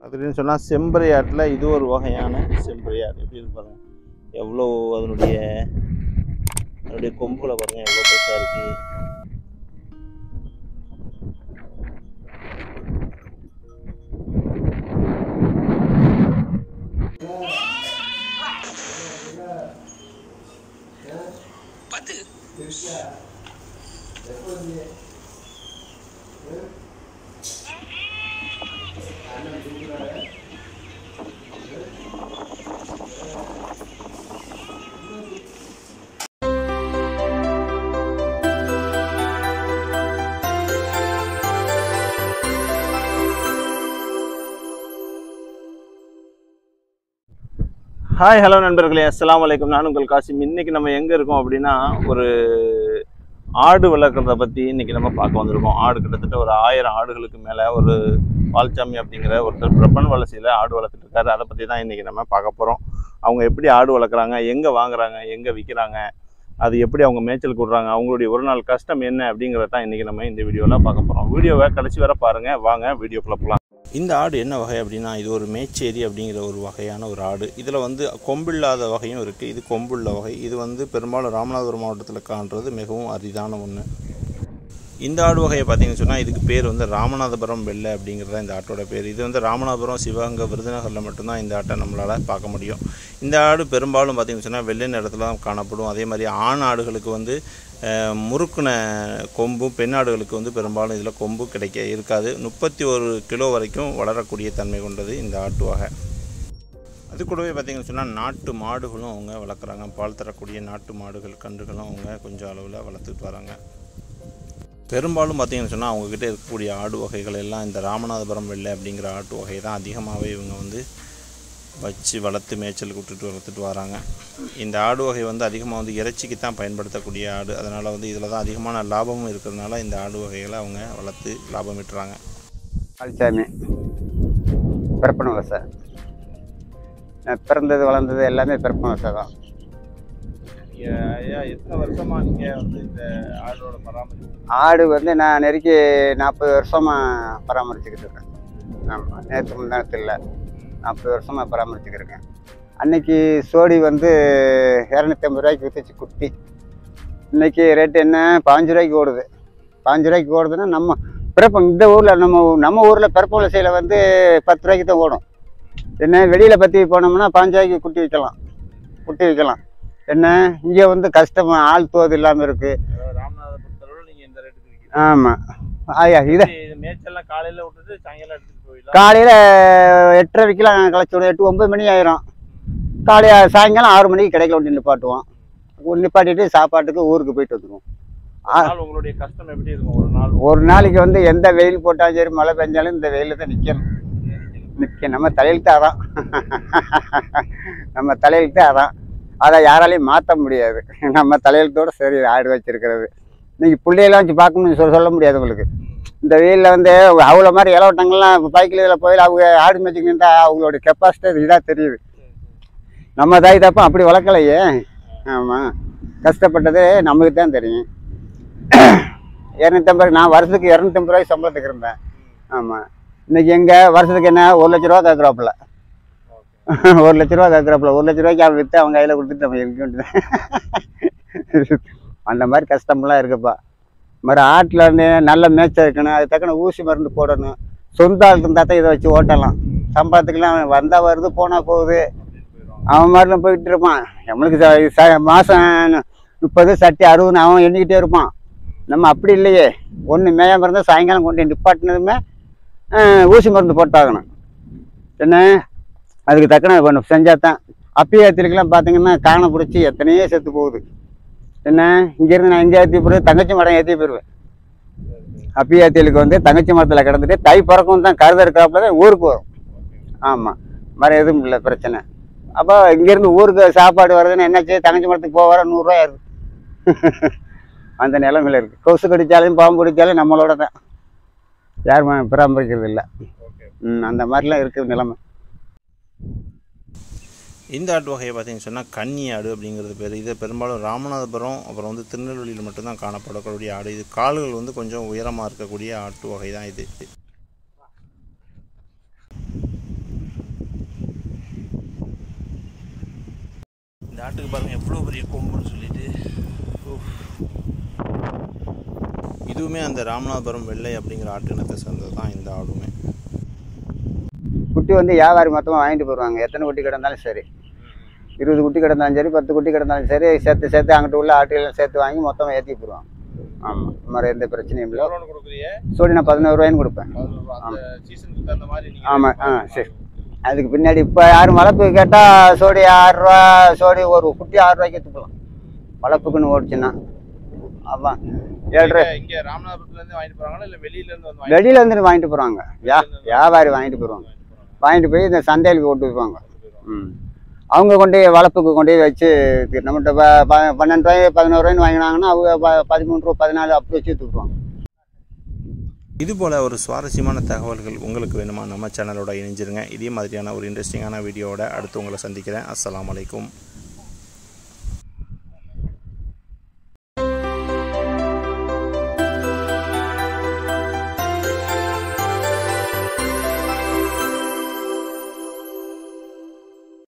அப்படின்னு சொன்னால் செம்பறை ஆட்டில் இது ஒரு வகையான செம்பறை ஆடு எப்படி இருக்கு பாருங்க எவ்வளோ அதனுடைய அதனுடைய கொம்புல பாருங்க எவ்வளோ பெருசாக இருக்கு ஹாய் ஹலோ நண்பர்களே அஸ்ஸலாமு அலைக்கும் நான் உங்கள் காசிம் இன்னைக்கு நம்ம எங்கே இருக்கோம் அப்படின்னா ஒரு ஆடு வளர்க்குறத பற்றி இன்னைக்கு நம்ம பார்க்க வந்திருக்கோம் ஆடு கிட்டத்தட்ட ஒரு ஆயிரம் ஆடுகளுக்கு மேலே ஒரு பால்சாமி அப்படிங்கிற ஒருத்தர் பிரபன் வளர்ச்சியில் ஆடு வளர்த்துட்டு இருக்காரு அதை பற்றி தான் இன்னைக்கு நம்ம பார்க்க போகிறோம் அவங்க எப்படி ஆடு வளர்க்குறாங்க எங்கே வாங்குறாங்க எங்கே விற்கிறாங்க அது எப்படி அவங்க மேய்ச்சல் கொடுறாங்க அவங்களுடைய ஒரு நாள் கஷ்டம் என்ன அப்படிங்கிறத தான் இன்றைக்கி நம்ம இந்த வீடியோவில் பார்க்க போகிறோம் வீடியோவை கடைசி வரை பாருங்கள் வாங்க வீடியோக்குள்ளே போகலாம் இந்த ஆடு என்ன வகை அப்படின்னா இது ஒரு மேச்சேரி அப்படிங்கிற ஒரு வகையான ஒரு ஆடு இதில் வந்து கொம்பில்லாத வகையும் இருக்குது இது கொம்புள்ள வகை இது வந்து பெரும்பாலும் ராமநாதபுரம் மாவட்டத்தில் காண்றது மிகவும் அரிதான ஒன்று இந்த ஆடு வகையை பார்த்தீங்கன்னு சொன்னால் இதுக்கு பேர் வந்து ராமநாதபுரம் வெள்ளை அப்படிங்கிறது தான் இந்த ஆட்டோட பேர் இது வந்து ராமநாதபுரம் சிவகங்கை விருதுநகரில் மட்டும்தான் இந்த ஆட்டை நம்மளால் பார்க்க முடியும் இந்த ஆடு பெரும்பாலும் பார்த்தீங்கன்னு சொன்னால் வெள்ளை நிறத்தில் தான் காணப்படும் அதே மாதிரி ஆண் ஆடுகளுக்கு வந்து அஹ், முறுக்குன கொம்பும் பெண் ஆடுகளுக்கு வந்து பெரும்பாலும் இதில் கொம்பு கிடைக்க இருக்காது முப்பத்தி ஒரு கிலோ வரைக்கும் வளரக்கூடிய தன்மை கொண்டது இந்த ஆட்டு வகை அது கூடவே பார்த்தீங்கன்னு சொன்னால் நாட்டு மாடுகளும் அவங்க வளர்க்குறாங்க பால் தரக்கூடிய நாட்டு மாடுகள் கன்றுகளும் அவங்க கொஞ்சம் அளவில் வளர்த்துட்டு வராங்க பெரும்பாலும் பார்த்தீங்கன்னு சொன்னால் அவங்கக்கிட்ட இருக்கக்கூடிய ஆடு வகைகள் எல்லாம் இந்த ராமநாதபுரம் வெள்ளை அப்படிங்கிற ஆட்டு வகை தான் அதிகமாகவே இவங்க வந்து வச்சு வளர்த்து மேய்ச்சல் விட்டுட்டு வளர்த்துட்டு வராங்க இந்த ஆடு வகை வந்து அதிகமாக வந்து இறைச்சிக்கு தான் பயன்படுத்தக்கூடிய ஆடு அதனால் வந்து இதில் தான் அதிகமான லாபமும் இருக்கிறதுனால இந்த ஆடு வகைகளை அவங்க வளர்த்து லாபம் ஈட்டுறாங்க பால்சாமி பிறப்பன விவசாயம் நான் பிறந்தது வளர்ந்தது எல்லாமே பிறப்பன விவசாயம் தான் ஐயா எத்தனை வருஷமாக நீங்கள் வந்து இந்த ஆடோட பராமரிப்பு ஆடு வந்து நான் நெருக்கி நாற்பது வருஷமாக பராமரிச்சுக்கிட்டு இருக்கேன் ஆமாம் நேற்று முன்னேரத்தில் இல்லை நாற்பது வருஷமாக பராமரிச்சுக்கிட்டு இருக்கேன் அன்னைக்கு சோடி வந்து இரநூத்தி ஐம்பது ரூபாய்க்கு வித்துச்சு குட்டி இன்னைக்கு ரேட்டு என்ன பாஞ்சு ரூபாய்க்கு ஓடுது பாஞ்சு ரூபாய்க்கு ஓடுதுன்னா நம்ம பிறப்பு இந்த ஊரில் நம்ம நம்ம ஊரில் பிறப்பு விவசாயியில் வந்து பத்து ரூபாய்க்கு தான் ஓடும் என்ன வெளியில் பற்றி போனோம்னா பாஞ்சு ரூபாய்க்கு குட்டி விற்கலாம் குட்டி விற்கலாம் என்ன இங்கே வந்து கஷ்டம் ஆள் தோது இல்லாமல் இருக்குது ராமநாதபுரத்தில் நீங்கள் இந்த ரேட்டுக்கு விற்கிறீங்க ஆமாம் ஐயா இதை இது மேய்ச்சல்லாம் காலையில் விட்டுட்டு சாயங்காலம் எடுத்துகிட்டு போயிடலாம் காலையில் எட்டரை விற்கலாம் களைச்சி விடும் எட்டு ஒம்பது மணி ஆயிரும் காலையில் சாயங்காலம் ஆறு மணிக்கு கடையில் கொண்டு நிப்பாட்டுவோம் ஒரு நிப்பாட்டிட்டு சாப்பாட்டுக்கு ஊருக்கு போயிட்டு வந்துடுவோம் ஆ. நாள் உங்களுடைய கஷ்டம் எப்படி இருக்கும் ஒரு நாள் ஒரு நாளைக்கு வந்து எந்த வெயில் போட்டாலும் சரி மழை பெஞ்சாலும் இந்த வெயிலில் தான் நிற்கணும் நிற்க நம்ம தலையெழுத்து அதான் நம்ம தலையெழுத்து அதான் அதை யாராலையும் மாற்ற முடியாது நம்ம தலையெழுத்தோட சரி ஆடு வச்சிருக்கிறது இன்னைக்கு பிள்ளையெல்லாம் வச்சு பார்க்கணும்னு சொல்ல சொல்ல முடியாது உங்களுக்கு இந்த வெயிலில் வந்து அவ்வளோ மாதிரி இலவட்டங்கள்லாம் பைக்கில் இதில் போய் அவங்க ஆடு மேய்ச்சிக்கு நின்றா அவங்களோட கெப்பாசிட்டி இதாக தெரியுது நம்ம தாய் தப்பம் அப்படி வளர்க்கலையே ஆமாம் கஷ்டப்பட்டது நமக்கு தான் தெரியும் இரநூத்தம்பது நான் வருஷத்துக்கு இரநூத்தம்பது ரூபாய்க்கு சம்பளத்துக்கு இருந்தேன் ஆமாம் இன்னைக்கு எங்கே வருஷத்துக்கு என்ன ஒரு லட்ச ரூபா கேட்குறாப்புல ஒரு லட்ச ரூபா கேட்குறாப்புல ஒரு லட்ச ரூபாய்க்கு அவன் விற்று அவங்க கையில் கொடுத்துட்டு நம்ம இருக்க வேண்டியது அந்த மாதிரி கஷ்டமெல்லாம் இருக்குப்பா இது மாதிரி ஆட்டில் இருந்து நல்ல மேய்ச்சல் இருக்கணும் அது தக்கன ஊசி மருந்து போடணும் சொந்த ஆள் இருந்தால் தான் இதை வச்சு ஓட்டலாம் சம்பளத்துக்குலாம் வந்தால் வருது போனால் போகுது அவன் மாதிரிலாம் போயிட்டு இருப்பான் நம்மளுக்கு ச- ச- மாதம் முப்பது சட்டி அறுபதுன்னு அவன் எண்ணிக்கிட்டே இருப்பான் நம்ம அப்படி இல்லையே ஒன்று மேயாம இருந்தால் சாயங்காலம் கொண்டு நிப்பாட்டினதுமே அஹ், ஊசி மருந்து போட்டாகணும் என்ன அதுக்கு தக்கன ஒன்று செஞ்சால் தான் அப்பியாத்திரிக்கெல்லாம் பார்த்தீங்கன்னா காண பிடிச்சி எத்தனையோ செத்து போகுது என்ன இங்கேருந்து நான் எங்கே ஏற்றி போடுறது தங்கச்சி மரம் ஏற்றி போயிடுவேன் அப்பியாத்தியலுக்கு வந்து தங்கச்சி மரத்தில் கிடந்துட்டு தை பிறக்கும் தான் கருத இருக்கிறாப்புல தான் ஊருக்கு வரும் ஆமாம் வேறு எதுவும் இல்லை பிரச்சனை அப்போ இங்கேருந்து ஊருக்கு சாப்பாடு வருதுன்னா என்னாச்சு தங்கச்சி மரத்துக்கு போக வர நூறுரூவா இருக்கு அந்த நிலைமையில இருக்குது கொசு கடிச்சாலும் பாம்பு கடிச்சாலும் நம்மளோட தான் யாரும் பராமரிக்கிறது இல்லை ம் அந்த மாதிரிலாம் இருக்குது நிலைமை இந்த ஆட்டு வகையை பார்த்தீங்கன்னு சொன்னால் கன்னி ஆடு அப்படிங்கிறது பேர் இது பெரும்பாலும் ராமநாதபுரம் அப்புறம் வந்து திருநெல்வேலியில் மட்டும்தான் காணப்படக்கூடிய ஆடு இது கால்கள் வந்து கொஞ்சம் உயரமாக இருக்கக்கூடிய ஆட்டு வகை தான் இது இதுவுமே அந்த ராமநாதபுரம் வெள்ளை அப்படிங்கிற ஆட்டினத்தை சேர்ந்தது தான் இந்த ஆடுமே குட்டி வந்து வியாபாரி மொத்தமாக வாங்கிட்டு போயிடுவாங்க எத்தனை குட்டி கிடந்தாலும் சரி இருபது குட்டி கிடந்தாலும் சரி பத்து குட்டி கிடந்தாலும் சரி சேர்த்து சேர்த்து அங்கிட்டு உள்ள ஆட்டுகளை சேர்த்து வாங்கி மொத்தமாக ஏற்றி போயிடுவாங்க ஆமாம் இந்த மாதிரி எந்த பிரச்சனையும் இல்லை எவ்வளோன்னு கொடுக்குறீங்க சோடி நான் பதினோரு ரூபாய்ன்னு கொடுப்பேன் அந்த சீசனுக்கு தகுந்த மாதிரி நீங்கள் ஆமாம் ஆ சரி அதுக்கு பின்னாடி இப்போ யாரும் வளர்ப்பு கேட்டால் சோடி ஆறுரூவா சோடி ஒரு குட்டி ஆறு ரூபாய்க்கு எடுத்துக்கலாம் வளர்ப்புக்குன்னு ஓடிச்சுன்னா ஆமாம் ஏழு ரூபாய் இங்கே ராமநாதபுரத்துலேருந்து வாங்கிட்டு போகிறாங்களா இல்லை வெளியிலேருந்து வந்து வெளியில இருந்து வாங்கிட்டு போகிறாங்க யா வியாபாரி வாங்கிட்டு போயிடுவாங்க வாங்கிட்டு போய் இந்த சந்தையிலுக்கு கொண்டு போய்ப்பாங்க ம் அவங்க கொண்டு போய் வளர்ப்புக்கு கொண்டு போய் வச்சு இது நம்மகிட்ட ப- ப- பன்னெண்டு ரூபாய் பதினோரு ரூபாய்னு வாங்கினாங்கன்னா அவங்க ப- பதிமூணு ரூபா பதினாலு அப்படி வச்சு விற்றுக்குவாங்க இது போல் ஒரு சுவாரஸ்யமான தகவல்கள் உங்களுக்கு வேணுமா நம்ம சேனலோட இணைஞ்சிருங்க இதே மாதிரியான ஒரு இன்ட்ரெஸ்டிங்கான வீடியோவோட அடுத்து உங்களை சந்திக்கிறேன் அஸ்ஸலாமு அலைக்கும்